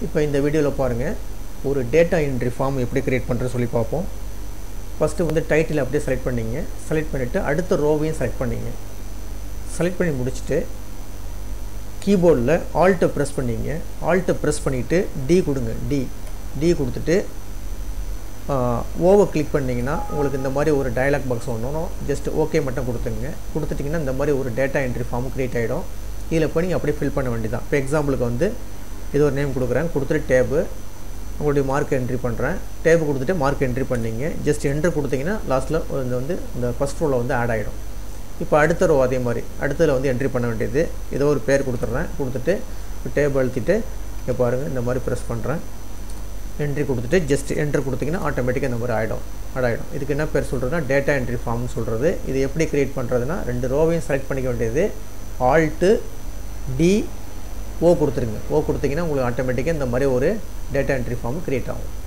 இப்போ இந்த வீடியோவில் பாருங்கள் ஒரு டேட்டா என்ட்ரி ஃபார்ம் எப்படி க்ரியேட் பண்ணுறது சொல்லி பார்ப்போம் ஃபஸ்ட்டு வந்து டைட்டில் அப்படியே செலக்ட் பண்ணிங்க செலக்ட் பண்ணிவிட்டு அடுத்த ரோவையும் செலக்ட் பண்ணிங்க செலக்ட் பண்ணி முடிச்சுட்டு கீபோர்டில் ஆல்ட்டை ப்ரெஸ் பண்ணிங்க ஆல்ட்டை ப்ரெஸ் பண்ணிவிட்டு டி கொடுங்க டி டி கொடுத்துட்டு ஓவை கிளிக் பண்ணிங்கன்னா உங்களுக்கு இந்த மாதிரி ஒரு டயலாக் பாக்ஸ் ஒன்றும் ஜஸ்ட் ஓகே மட்டும் கொடுத்துங்க கொடுத்துட்டிங்கன்னா இந்த மாதிரி ஒரு டேட்டா என்ட்ரி ஃபார்ம் க்ரியேட் ஆகிடும் இதில் போய் நீங்கள் அப்படியே ஃபில் பண்ண வேண்டியதான் இப்போ எக்ஸாம்பிளுக்கு வந்து இது ஒரு நேம் கொடுக்குறேன் கொடுத்துட்டு டேபு உங்களுடைய மார்க் என்ட்ரி பண்ணுறேன் டேபு கொடுத்துட்டு மார்க் என்ட்ரி பண்ணிங்க ஜஸ்ட் என்ட்ரு கொடுத்தீங்கன்னா லாஸ்ட்டில் இந்த வந்து இந்த ஃபஸ்ட் ரோவில் வந்து ஆட் ஆகிடும் இப்போ அடுத்த ரோ அதே மாதிரி அடுத்ததில் வந்து என்ட்ரி பண்ண வேண்டியது ஏதோ ஒரு பேர் கொடுத்துட்றேன் கொடுத்துட்டு டேப் அழுத்திட்டு இங்கே பாருங்கள் இந்த மாதிரி ப்ரெஸ் பண்ணுறேன் என்ட்ரி கொடுத்துட்டு ஜஸ்ட் என்ட்ரு கொடுத்தீங்கன்னா ஆட்டோமேட்டிக்காக இந்த மாதிரி ஆகிடும் ஆட் ஆகிடும் இதுக்கு என்ன பேர் சொல்கிறதுனா டேட்டா என்ட்ரி ஃபார்ம்னு சொல்கிறது இது எப்படி க்ரியேட் பண்ணுறதுனா ரெண்டு ரோவையும் செலக்ட் பண்ணிக்க வேண்டியது ஆல்ட்டு டி ஓ கொடுத்துருங்க ஓ கொடுத்தீங்கன்னா உங்களுக்கு ஆட்டோமேட்டிக்காக இந்த மாதிரி ஒரு டேட்டா என்ட்ரி ஃபார்ம் க்ரியேட் ஆகும்